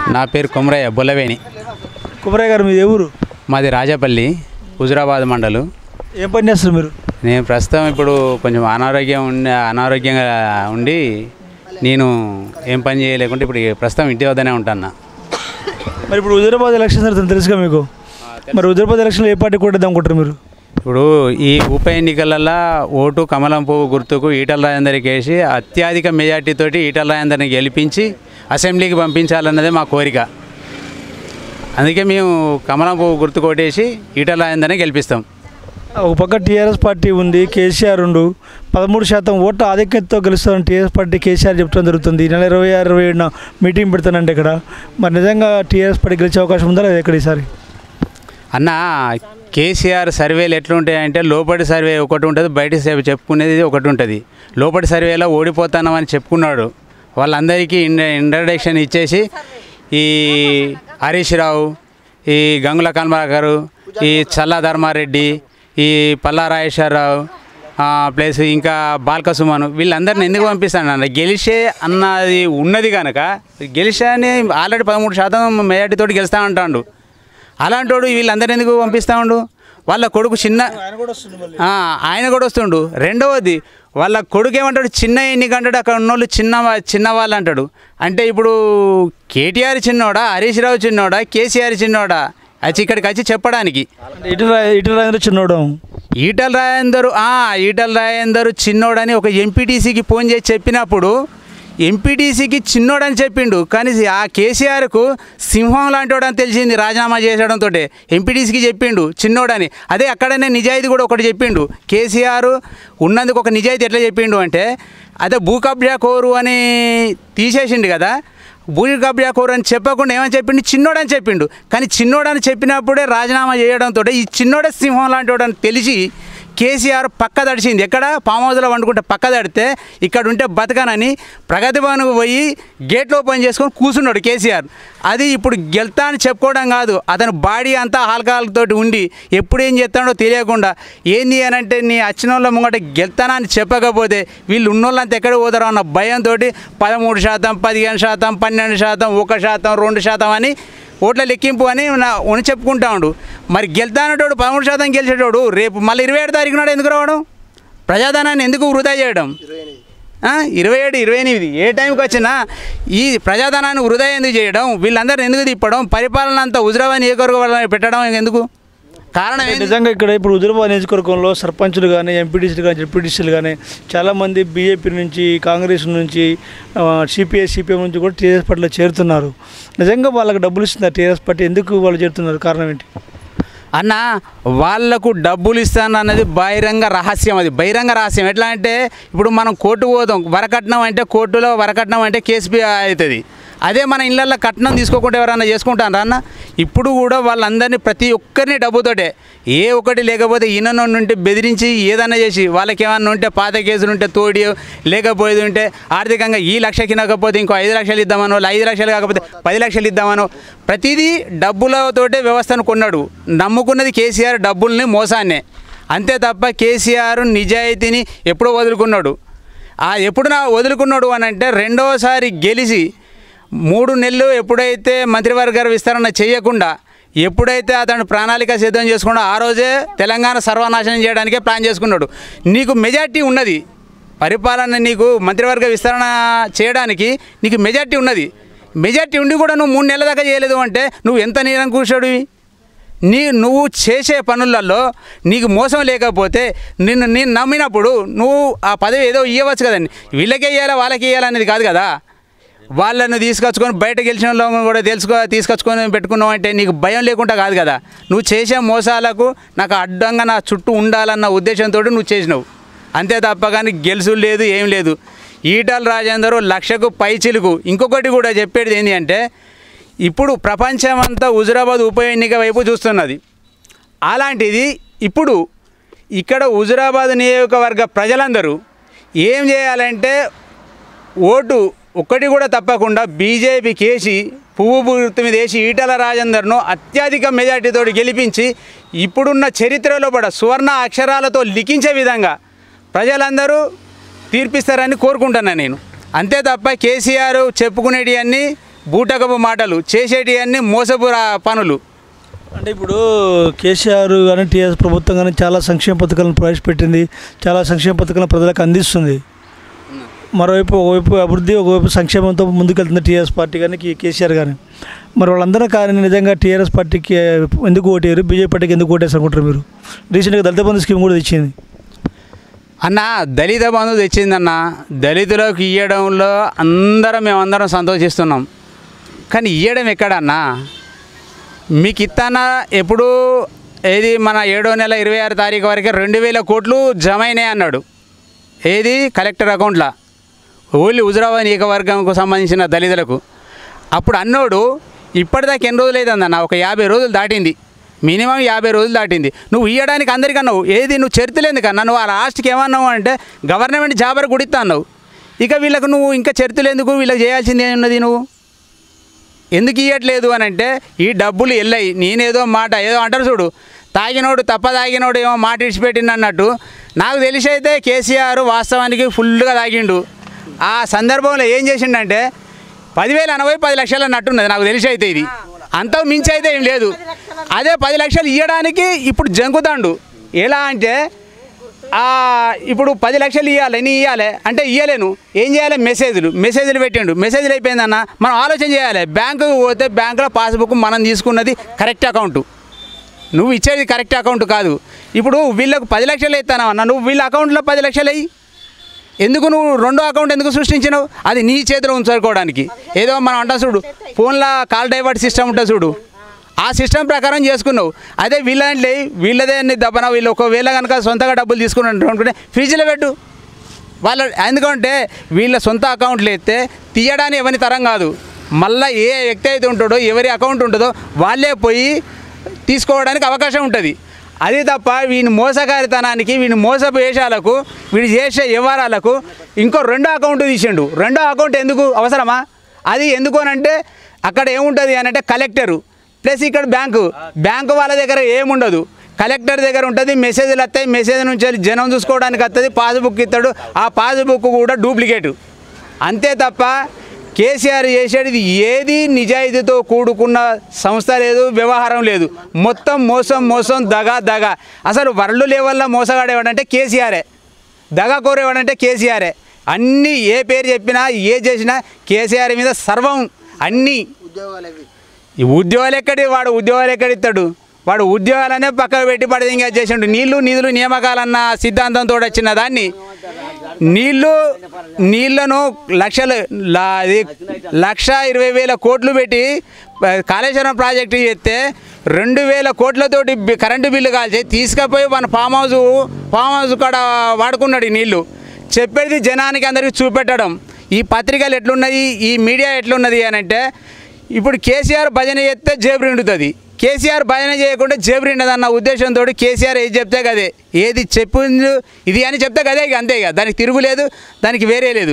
నా పేరు కొమరయ్య బొల్లవేణి కుమరయ్య గారు మీది ఏ ఊరు మాది రాజపల్లి హుజురాబాద్ మండలు ఏం పని చేస్తారు మీరు నేను ప్రస్తుతం ఇప్పుడు కొంచెం అనారోగ్యం ఉండి అనారోగ్యంగా ఉండి నేను ఏం పని చేయలేకుంటే ఇప్పుడు ప్రస్తుతం ఇంటి వద్దనే ఉంటాను మరి ఇప్పుడు హుజరాబాద్ ఎలక్షన్ జరుగుతుంది తెలుసుగా మీకు మరి హుజరాబాద్ ఎలక్షన్లో ఏ పార్టీ కొట్టేద్దాం అనుకుంటారు మీరు ఇప్పుడు ఈ ఉప ఎన్నికలలో ఓటు కమలం పువ్వు గుర్తుకు ఈటల రాజేందర్కి వేసి అత్యధిక మెజార్టీతోటి ఈటల రాజేందర్ని గెలిపించి అసెంబ్లీకి పంపించాలన్నదే మా కోరిక అందుకే మేము కమలం పువ్వు గుర్తు కొట్టేసి ఈటల రాజేందర్ని గెలిపిస్తాం ఒక పక్క టీఆర్ఎస్ పార్టీ ఉంది కేసీఆర్ ఉండు పదమూడు శాతం ఓట్ల ఆధిక్యతతో గెలుస్తారని టీఆర్ఎస్ పార్టీ కేసీఆర్ చెప్పడం జరుగుతుంది ఈ నెల ఇరవై ఆరు ఇరవై ఏడున మీటింగ్ పెడతానంటే ఇక్కడ మరి నిజంగా టీఆర్ఎస్ పార్టీ గెలిచే అవకాశం ఉందా లేదా ఇక్కడ ఈసారి అన్న కేసీఆర్ సర్వేలు ఎట్లుంటాయంటే లోపటి సర్వే ఒకటి ఉంటుంది బయట సర్వే చెప్పుకునేది ఒకటి ఉంటుంది లోపటి సర్వేలో ఓడిపోతానమని చెప్పుకున్నాడు వాళ్ళందరికీ ఇండ ఇంట్రడక్షన్ ఇచ్చేసి ఈ హరీష్ రావు ఈ గంగుల కన్మాకరు ఈ చల్లా ధర్మారెడ్డి ఈ పల్లా రాజేశ్వరరావు ప్లస్ ఇంకా బాల్కసుమను వీళ్ళందరిని ఎందుకు పంపిస్తాను అన్న గెలిచే అన్నది ఉన్నది కనుక గెలిచాని ఆల్రెడీ పదమూడు శాతం మెజార్టీతోటి గెలుస్తా అంటాడు అలాంటోడు వీళ్ళందరూ ఎందుకు పంపిస్తా ఉండు వాళ్ళ కొడుకు చిన్న ఆ, ఆయన కూడా వస్తుండు రెండవది వాళ్ళ కొడుకు ఏమంటాడు చిన్న ఎన్నిక అంటాడు అక్కడ ఉన్నోళ్ళు చిన్న వా- చిన్న వాళ్ళు అంటాడు అంటే ఇప్పుడు కేటీఆర్ చిన్నోడా హరీష్ రావు చిన్నోడా కేసీఆర్ చిన్నోడా వచ్చి ఇక్కడికి వచ్చి చెప్పడానికి అంటే ఇటు ఇటు రాజేంద్ర చిన్నోడం ఈటల రాజేందరు ఆ, ఈటల రాజేందరు చిన్నోడని ఒక ఎంపీటీసీకి ఫోన్ చేసి చెప్పినప్పుడు ఎంపీటీసీకి చిన్నోడని చెప్పిండు కానీ ఆ కేసీఆర్కు సింహం లాంటివాడని తెలిసింది రాజీనామా చేసడంతో ఎంపీటీసీకి చెప్పిండు చిన్నోడని అదే అక్కడనే నిజాయితీ కూడా ఒకటి చెప్పిండు కేసీఆర్ ఉన్నందుకు ఒక నిజాయితీ ఎట్లా చెప్పిండు అంటే అదే భూ కబ్జా కోరు అని తీసేసిండు కదా భూ కబ్జా కోరు అని చెప్పకుండా ఏమని చెప్పిండు చిన్నోడని చెప్పిండు కానీ చిన్నోడని చెప్పినప్పుడే రాజీనామా చేయడంతో ఈ చిన్నోడే సింహం లాంటి అని తెలిసి కేసీఆర్ పక్క దడిచింది ఎక్కడ ఫామ్ హౌస్లో వండుకుంటే పక్క దడితే ఇక్కడ ఉంటే బతకనని ప్రగతి భవన్కు పోయి గేట్లు ఓపెన్ చేసుకొని కూర్చున్నాడు కేసీఆర్ అది ఇప్పుడు గెలుతా అని చెప్పుకోవడం కాదు అతని బాడీ అంతా ఆల్కహాల్తోటి ఉండి ఎప్పుడు ఏం చేస్తాడో తెలియకుండా ఏంది అని అంటే నీ వచ్చిన వాళ్ళ ముంగట గెలుతానా అని చెప్పకపోతే వీళ్ళు ఉన్నోళ్ళంతా ఎక్కడ పోతారో అన్న భయంతో పదమూడు శాతం పదిహేను శాతం పన్నెండు శాతం ఒక శాతం రెండు శాతం అని ఓట్ల లెక్కింపు అని నా ఉని చెప్పుకుంటా ఉండు మరి గెలుతానటోడు పదమూడు శాతం గెలిచేటోడు రేపు మళ్ళీ ఇరవై ఏడు తారీఖు నాడు ఎందుకు రావడం ప్రజాధనాన్ని ఎందుకు వృధా చేయడం ఆ, ఇరవై ఏడు ఇరవై ఎనిమిది ఏ టైంకి వచ్చినా ఈ ప్రజాధనాన్ని వృధా ఎందుకు చేయడం వీళ్ళందరిని ఎందుకు తిప్పడం పరిపాలన అంతా హుజరాబాద్ నియోజకవర్గం పెట్టడం ఎందుకు కారణం ఏంది? నిజంగా ఇక్కడ ఇప్పుడు హుజరాబాద్ నియోజకవర్గంలో సర్పంచులు కానీ ఎంపీటీసీలు కానీ జడ్పీటీసీలు కానీ చాలామంది బీజేపీ నుంచి కాంగ్రెస్ నుంచి సిపిఐ సిపిఎం నుంచి కూడా టీఆర్ఎస్ పార్టీలో చేరుతున్నారు నిజంగా వాళ్ళకి డబ్బులు ఇస్తుంది టీఆర్ఎస్ పార్టీ ఎందుకు వాళ్ళు చేరుతున్నారు కారణం ఏంటి అన్న వాళ్లకు డబ్బులు ఇస్తాను అన్నది బహిరంగ రహస్యం అది బహిరంగ రహస్యం ఎట్లా అంటే ఇప్పుడు మనం కోర్టు పోదాం వరకట్నం అంటే కోర్టులో వరకట్నం అంటే కేసు బి- అవుతుంది అదే మన ఇళ్ళల్లో కట్నం తీసుకోకుండా ఎవరన్నా చేసుకుంటారా అన్న ఇప్పుడు కూడా వాళ్ళందరినీ ప్రతి ఒక్కరిని డబ్బుతోటే ఏ ఒకటి లేకపోతే ఈయన ఉంటే బెదిరించి ఏదన్నా చేసి వాళ్ళకి ఏమన్నా ఉంటే పాత కేసులు ఉంటే తోడి లేకపోయేది ఉంటే ఆర్థికంగా ఈ లక్ష కినకపోతే ఇంకో ఐదు లక్షలు ఇద్దామనో ఐదు లక్షలు కాకపోతే పది లక్షలు ఇద్దామనో ప్రతిదీ డబ్బులతోటే వ్యవస్థను కొన్నాడు నమ్ముకున్నది కేసీఆర్ డబ్బుల్ని మోసాన్నే అంతే తప్ప కేసీఆర్ నిజాయితీని ఎప్పుడో వదులుకున్నాడు ఆ ఎప్పుడు నా వదులుకున్నాడు అని అంటే రెండోసారి గెలిచి మూడు నెలలు ఎప్పుడైతే మంత్రివర్గ విస్తరణ చేయకుండా ఎప్పుడైతే అతను ప్రణాళిక సిద్ధం చేసుకున్నాడో ఆ రోజే తెలంగాణ సర్వనాశనం చేయడానికే ప్లాన్ చేసుకున్నాడు నీకు మెజార్టీ ఉన్నది పరిపాలన నీకు మంత్రివర్గ విస్తరణ చేయడానికి నీకు మెజార్టీ ఉన్నది మెజార్టీ ఉండి కూడా నువ్వు మూడు నెలల దాకా చేయలేదు అంటే నువ్వు ఎంత నిరంకుశుడివి నీ నువ్వు చేసే పనులలో నీకు మోసం లేకపోతే నిన్ను నేను నమ్మినప్పుడు నువ్వు ఆ పదవి ఏదో ఇవ్వచ్చు కదండి వీళ్ళకే ఇవ్వాలా వాళ్ళకి ఇవ్వాలనేది కాదు కదా వాళ్ళను తీసుకొచ్చుకొని బయట గెలిచిన వాళ్ళని కూడా తెలుసుకో తీసుకొచ్చుకొని పెట్టుకున్నావు అంటే నీకు భయం లేకుండా కాదు కదా నువ్వు చేసే మోసాలకు నాకు అడ్డంగా నా చుట్టూ ఉండాలన్న ఉద్దేశంతో నువ్వు చేసినావు అంతే తప్ప కానీ గెలుసు లేదు ఏం లేదు ఈటల రాజేందరు లక్షకు పైచిలుకు ఇంకొకటి కూడా చెప్పేది ఏంటి అంటే ఇప్పుడు ప్రపంచమంతా హుజురాబాద్ ఉప ఎన్నిక వైపు చూస్తున్నది అలాంటిది ఇప్పుడు ఇక్కడ హుజురాబాద్ నియోజకవర్గ ప్రజలందరూ ఏం చేయాలంటే ఓటు ఒక్కటి కూడా తప్పకుండా బీజేపీకి వేసి పువ్వు గుర్తు మీద వేసి ఈటల రాజేందర్ను అత్యధిక మెజార్టీతో గెలిపించి ఇప్పుడున్న చరిత్రలో కూడా సువర్ణ అక్షరాలతో లిఖించే విధంగా ప్రజలందరూ తీర్పిస్తారని కోరుకుంటున్నాను నేను అంతే తప్ప కేసీఆర్ చెప్పుకునేటివన్నీ బూటకపు మాటలు చేసేటి అన్ని మోసపు రా- పనులు అంటే ఇప్పుడు కేసీఆర్ కానీ టీఆర్ఎస్ ప్రభుత్వం కానీ చాలా సంక్షేమ పథకాలను ప్రవేశపెట్టింది చాలా సంక్షేమ పథకాలను ప్రజలకు అందిస్తుంది మరోవైపు ఒకవైపు అభివృద్ధి ఒకవైపు సంక్షేమంతో ముందుకెళ్తుంది టీఆర్ఎస్ పార్టీ కానీ కే- కేసీఆర్ కానీ మరి వాళ్ళందరూ కానీ నిజంగా టీఆర్ఎస్ పార్టీకి ఎందుకు ఓటేరు బీజేపీ పార్టీకి ఎందుకు ఓటేసి అనుకుంటారు మీరు రీసెంట్గా దళిత బంధు స్కీమ్ కూడా తెచ్చింది అన్న దళిత బంధు తెచ్చిందన్న దళితులకు ఇవ్వడంలో అందరం మేమందరం సంతోషిస్తున్నాం కానీ ఇవ్వడం ఎక్కడన్నా మీకు ఇస్తానా ఎప్పుడు ఏది మన ఏడో నెల ఇరవై ఆరు తారీఖు వరకు రెండు వేల కోట్లు జమ అయినాయి అన్నాడు ఏది కలెక్టర్ అకౌంట్లో ఓన్లీ హుజరాబాద్ నియోజకవర్గంకు సంబంధించిన దళితులకు అప్పుడు అన్నోడు ఇప్పటిదాకా ఎన్ని రోజులు అయిందన్న ఒక యాభై రోజులు దాటింది మినిమం యాభై రోజులు దాటింది నువ్వు ఇవ్వడానికి అందరికీ అన్నావు ఏది నువ్వు చరిత్రలేదు కన్నా నువ్వు ఆ లాస్ట్కి ఏమన్నావు అంటే గవర్నమెంట్ జాబర్ గుడిస్తా అన్నావు ఇక వీళ్ళకు నువ్వు ఇంకా చరిత్రలు ఎందుకు వీళ్ళకి చేయాల్సింది ఏమున్నది నువ్వు ఎందుకు ఇవ్వట్లేదు అని అంటే ఈ డబ్బులు వెళ్ళాయి నేనేదో మాట ఏదో అంటారు చూడు తాగినోడు తప్ప తాగినోడు ఏమో మాట ఇడిచిపెట్టిండు అన్నట్టు నాకు తెలిసి అయితే కేసీఆర్ వాస్తవానికి ఫుల్గా తాగిండు ఆ సందర్భంలో ఏం చేసిండంటే పదివేలు అనభై పది లక్షలు అన్నట్టున్నది నాకు తెలిసి అయితే ఇది అంత మించి అయితే ఏం లేదు అదే పది లక్షలు ఇవ్వడానికి ఇప్పుడు జంకుతాండు ఎలా అంటే ఆ, ఇప్పుడు పది లక్షలు ఇవ్వాలి నీ ఇవ్వాలి అంటే ఇవ్వలేను ఏం చేయాలి మెసేజ్లు మెసేజ్లు పెట్టిండు మెసేజ్లు అయిపోయిందన్న మనం ఆలోచన చేయాలి బ్యాంకుకి పోతే బ్యాంకులో పాస్బుక్ మనం తీసుకున్నది కరెక్ట్ అకౌంట్ నువ్వు ఇచ్చేది కరెక్ట్ అకౌంట్ కాదు ఇప్పుడు వీళ్ళకు పది లక్షలు ఇస్తాను అన్న నువ్వు వీళ్ళ అకౌంట్లో పది లక్షలు అయ్యి ఎందుకు నువ్వు రెండో అకౌంట్ ఎందుకు సృష్టించినావు అది నీ చేతిలో ఉంచుకోవడానికి ఏదో మనం అంటాం చూడు ఫోన్లో కాల్ డైవర్ట్ సిస్టమ్ ఉంటుంది చూడు ఆ సిస్టమ్ ప్రకారం చేసుకున్నావు అదే వీళ్ళంటే వీళ్ళదే అన్ని దబ్బన వీళ్ళు ఒకవేళ కనుక సొంతగా డబ్బులు తీసుకున్నట్టు అనుకుంటే ఫ్రిడ్జ్లో పెట్టు వాళ్ళ ఎందుకంటే వీళ్ళ సొంత అకౌంట్లు ఎత్తే తీయడానికి ఎవరి తరం కాదు మళ్ళీ ఏ వ్యక్తి అయితే ఉంటాడో ఎవరి అకౌంట్ ఉంటుందో వాళ్ళే పోయి తీసుకోవడానికి అవకాశం ఉంటుంది అది తప్ప వీని మోసగారితనానికి వీని మోసపు వేషాలకు వీడు చేసే వ్యవహారాలకు ఇంకో రెండో అకౌంట్ తీసిండు రెండో అకౌంట్ ఎందుకు అవసరమా అది ఎందుకు అని అంటే అక్కడ ఏముంటుంది అని అంటే కలెక్టరు ప్లస్ ఇక్కడ బ్యాంకు బ్యాంకు వాళ్ళ దగ్గర ఏముండదు కలెక్టర్ దగ్గర ఉంటుంది మెసేజ్లు వస్తాయి మెసేజ్ నుంచి వెళ్ళి జనం చూసుకోవడానికి వస్తుంది పాస్బుక్ ఇస్తాడు ఆ పాస్బుక్ కూడా డూప్లికేటు అంతే తప్ప కేసీఆర్ చేసేది ఏది నిజాయితీతో కూడుకున్న సంస్థ లేదు వ్యవహారం లేదు మొత్తం మోసం మోసం దగా దగా అసలు వరల్డ్ లెవెల్లో మోసగాడేవాడంటే కేసీఆరే దగా కోరేవాడంటే కేసీఆరే అన్నీ ఏ పేరు చెప్పినా ఏ చేసినా కేసీఆర్ మీద సర్వం అన్నీ ఈ ఉద్యోగాలు ఎక్కడి వాడు ఉద్యోగాలు ఎక్కడ ఇస్తాడు వాడు ఉద్యోగాలనే పక్కకు పెట్టి పడితే ఇంకా చేసిండు నీళ్లు నిధులు నియామకాలన్న సిద్ధాంతంతో వచ్చిన దాన్ని నీళ్లు నీళ్లను లక్షలు లా- అది లక్ష ఇరవై వేల కోట్లు పెట్టి ఆ, కాళేశ్వరం ప్రాజెక్టు చేస్తే రెండు వేల కోట్లతోటి బి- కరెంటు బిల్లు కాల్చి తీసుకుపోయి మన ఫామ్ హౌస్ ఫామ్ హౌస్ కాడ వాడుకున్నాడు ఈ నీళ్లు చెప్పేది జనానికి అందరికీ చూపెట్టడం ఈ పత్రికలు ఎట్లున్నది ఈ మీడియా ఎట్లున్నది అని అంటే ఇప్పుడు కేసీఆర్ భజన చేస్తే జేబు నిండుతుంది కేసీఆర్ భజన చేయకుండా జేబు నిండదు అన్న ఉద్దేశంతో కేసీఆర్ ఏది చెప్తే కదే ఏది చెప్పింది ఇది అని చెప్తే కదే ఇక అంతే ఇక దానికి తిరుగులేదు దానికి వేరే లేదు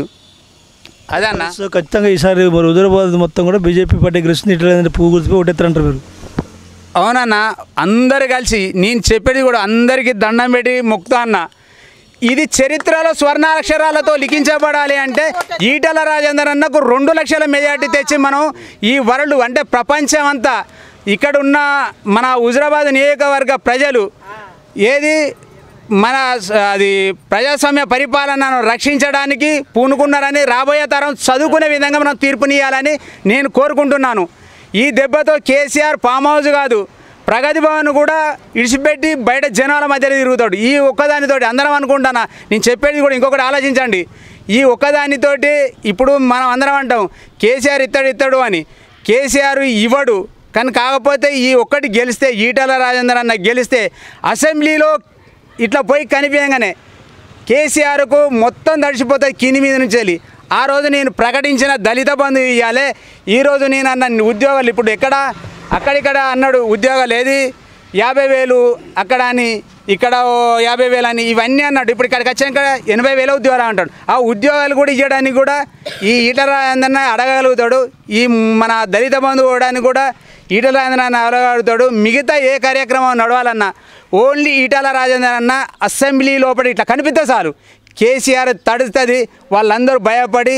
అదే అన్న సో ఖచ్చితంగా ఈసారి మరి హుజరాబాద్ మొత్తం కూడా బీజేపీ పార్టీ గెలుస్తుంది ఇట్లా లేదంటే పువ్వు గుర్తుపై ఒకటెత్తారంటారు మీరు అవునన్న అందరు కలిసి నేను చెప్పేది కూడా అందరికీ దండం పెట్టి మొక్కుతా అన్న ఇది చరిత్రలో స్వర్ణాక్షరాలతో లిఖించబడాలి అంటే ఈటల రాజేందర్ అన్నకు రెండు లక్షల మెజార్టీ తెచ్చి మనం ఈ వరల్డ్ అంటే ప్రపంచం అంతా ఇక్కడ ఉన్న మన హుజరాబాద్ నియోజకవర్గ ప్రజలు ఏది మన స- అది ప్రజాస్వామ్య పరిపాలనను రక్షించడానికి పూనుకున్నారని రాబోయే తరం చదువుకునే విధంగా మనం తీర్పునియాలని నేను కోరుకుంటున్నాను ఈ దెబ్బతో కేసీఆర్ ఫామ్ హౌస్ కాదు ప్రగతి భవన్ కూడా ఇడిచిపెట్టి బయట జనాల మధ్యలో తిరుగుతాడు ఈ ఒక్కదానితోటి అందరం అనుకుంటానా నేను చెప్పేది కూడా ఇంకొకటి ఆలోచించండి ఈ ఒక్కదానితోటి ఇప్పుడు మనం అందరం అంటాం కేసీఆర్ ఇస్తాడు ఇస్తాడు అని కేసీఆర్ ఇవ్వడు కానీ కాకపోతే ఈ ఒక్కటి గెలిస్తే ఈటల రాజేందర్ అన్న గెలిస్తే అసెంబ్లీలో ఇట్లా పోయి కనిపించగానే కేసీఆర్కు మొత్తం తడిచిపోతుంది కింది మీద నుంచి వెళ్ళి ఆ రోజు నేను ప్రకటించిన దళిత బంధు ఇవ్వాలి ఈరోజు నేను అన్న ఉద్యోగాలు ఇప్పుడు ఎక్కడ అక్కడిక్కడ అన్నాడు ఉద్యోగాలు ఏది యాభై వేలు అక్కడ అని ఇక్కడ ఓ యాభై వేలు అని ఇవన్నీ అన్నాడు ఇప్పుడు ఇక్కడికి వచ్చాక ఎనభై వేల ఉద్యోగాలు అంటాడు ఆ ఉద్యోగాలు కూడా ఇవ్వడానికి కూడా ఈ ఈటల రాజేంద్రన్న అడగగలుగుతాడు ఈ మన దళిత బంధు ఇవ్వడానికి కూడా ఈటల రాజేంద్రన్న అడగలుగుతాడు మిగతా ఏ కార్యక్రమం నడవాలన్నా ఓన్లీ ఈటల రాజేందర్ అన్న అసెంబ్లీ లోపల ఇట్లా కనిపిస్తే చాలు కేసీఆర్ తడుస్తుంది వాళ్ళందరూ భయపడి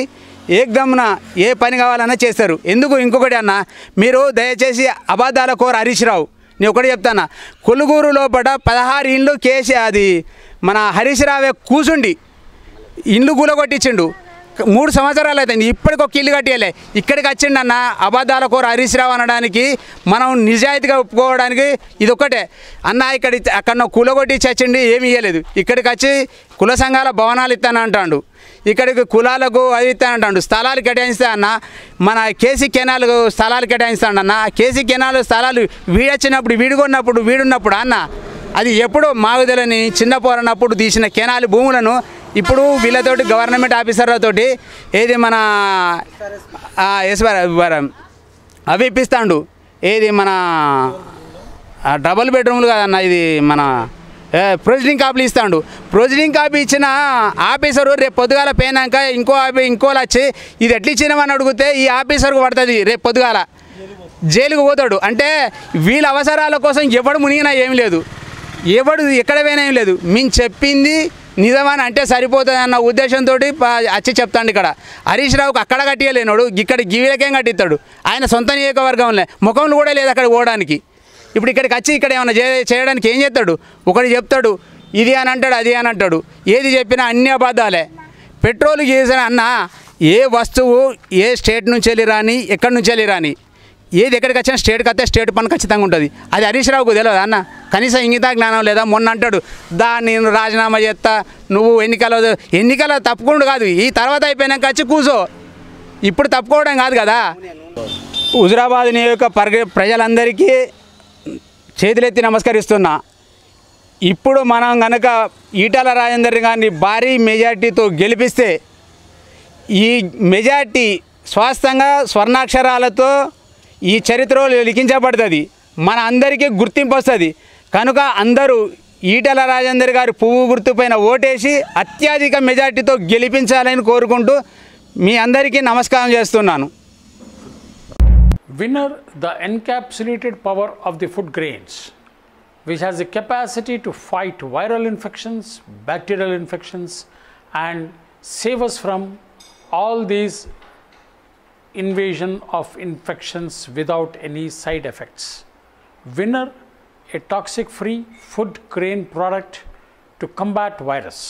ఏకదమ్మున ఏ పని కావాలన్నా చేస్తారు ఎందుకు ఇంకొకటి అన్న మీరు దయచేసి అబద్ధాల కోర హరీష్ రావు నేను ఒకటి చెప్తాను కొలుగూరు లోపల పదహారు ఇండ్లు కేసీ అది మన హరీష్ రావే కూసుండి ఇండ్లు కూలగొట్టించిండు మూడు సంవత్సరాలు అవుతుంది ఇప్పటికి ఒక ఇల్లు కట్టియలే ఇక్కడికి వచ్చిండు అన్న అబద్ధాల కూర హరీష్ రావు అనడానికి మనం నిజాయితీగా ఒప్పుకోవడానికి ఇది ఒక్కటే అన్న ఇక్కడ ఇచ్చ- అక్కడ కూలగొట్టి చచ్చిండి ఏమి ఇవ్వలేదు ఇక్కడికి వచ్చి కుల సంఘాల భవనాలు ఇస్తాను అంటాడు ఇక్కడికి కులాలకు అది ఇస్తానంటాడు స్థలాలు కేటాయిస్తే అన్న మన కేసీ కెనాల్ స్థలాలు కేటాయిస్తాడు అన్న కేసీ కెనాల్ స్థలాలు వీడొచ్చినప్పుడు వీడుకున్నప్పుడు వీడున్నప్పుడు అన్న అది ఎప్పుడో మాగుదలని చిన్న పోరనప్పుడు తీసిన కెనాలి భూములను ఇప్పుడు వీళ్ళతోటి గవర్నమెంట్ ఆఫీసర్లతోటి ఏది మన ఎస్వర అవి ఇప్పిస్తాడు ఏది మన ఆ డబుల్ బెడ్రూమ్లు కాదన్న ఇది మన ఏ, ప్రొసీడింగ్ కాపీలు ఇస్తాడు ప్రొసీడింగ్ కాపీ ఇచ్చిన ఆఫీసరు రేపు పొద్దుగాల పోయినాక ఇంకో ఆఫీ ఇంకోలా వచ్చి ఇది ఎట్లా ఇచ్చినామని అడిగితే ఈ ఆఫీసర్కు పడుతుంది రేపు పొద్దుగాల జైలుకు పోతాడు అంటే వీళ్ళ అవసరాల కోసం ఎవడు మునిగినా ఏం లేదు ఎవడు ఎక్కడ పోయినా ఏం లేదు మేము చెప్పింది నిజమని అంటే సరిపోతుంది అన్న ఉద్దేశంతో వచ్చి చెప్తాడు ఇక్కడ హరీష్ రావుకు అక్కడ కట్టియలేనోడు ఇక్కడ గివిలకేం కట్టిస్తాడు ఆయన సొంత నియోజకవర్గంలో ముఖంలో కూడా లేదు అక్కడ పోవడానికి ఇప్పుడు ఇక్కడికి వచ్చి ఇక్కడ ఏమైనా చే- చేయడానికి ఏం చేస్తాడు ఒకటి చెప్తాడు ఇది అని అంటాడు అది అని అంటాడు ఏది చెప్పినా అన్ని అబద్ధాలే పెట్రోల్ చేసిన అన్న ఏ వస్తువు ఏ స్టేట్ నుంచి వెళ్ళి రాని ఎక్కడి నుంచి వెళ్ళి రాని ఏది ఎక్కడికి వచ్చినా స్టేట్కి వస్తే స్టేట్ పని ఖచ్చితంగా ఉంటుంది అది హరీష్ రావుకు తెలియదు అన్న కనీసం ఇంగితా జ్ఞానం లేదా మొన్న అంటాడు దా నేను రాజీనామా చేస్తా నువ్వు ఎన్నికల ఎన్నికల తప్పకుండా కాదు ఈ తర్వాత అయిపోయినాక వచ్చి కూసో ఇప్పుడు తప్పుకోవడం కాదు కదా హుజురాబాద్ నియోజక పరిగ ప్రజలందరికీ చేతులెత్తి నమస్కరిస్తున్నా ఇప్పుడు మనం కనుక ఈటల రాజేందర్ గారిని భారీ మెజార్టీతో గెలిపిస్తే ఈ మెజార్టీ స్వాస్థంగా స్వర్ణాక్షరాలతో ఈ చరిత్రలో లిఖించబడుతుంది మన అందరికీ గుర్తింపు వస్తుంది కనుక అందరూ ఈటల రాజేందర్ గారి పువ్వు గుర్తుపైన ఓటేసి అత్యధిక మెజార్టీతో గెలిపించాలని కోరుకుంటూ మీ అందరికీ నమస్కారం చేస్తున్నాను Winner, the encapsulated power of the food grains, which has the capacity to fight viral infections, bacterial infections, and save us from all these invasion of infections without any side effects. Winner, a toxic free food grain product to combat virus.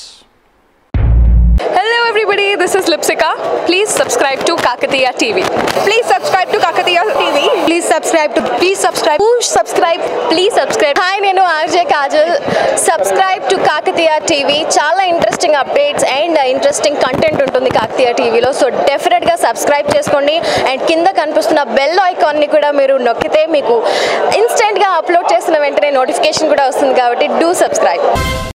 Hello everybody, this is Lipsika. Please subscribe to Kakatiya TV. Please subscribe to Kakatiya TV. Please subscribe to please subscribe. Push subscribe. Please subscribe. Hi నేను RJ Kajal subscribe to Kakatiya TV చాలా interesting updates and interesting content ఉంటుంది కాకతీయ టీవీలో so డెఫినెట్గా subscribe చేసుకోండి and కింద కనిపిస్తున్న bell ఐకాన్ని కూడా మీరు నొక్కితే మీకు ఇన్స్టెంట్గా అప్లోడ్ చేసిన వెంటనే నోటిఫికేషన్ కూడా వస్తుంది కాబట్టి డూ సబ్స్క్రైబ్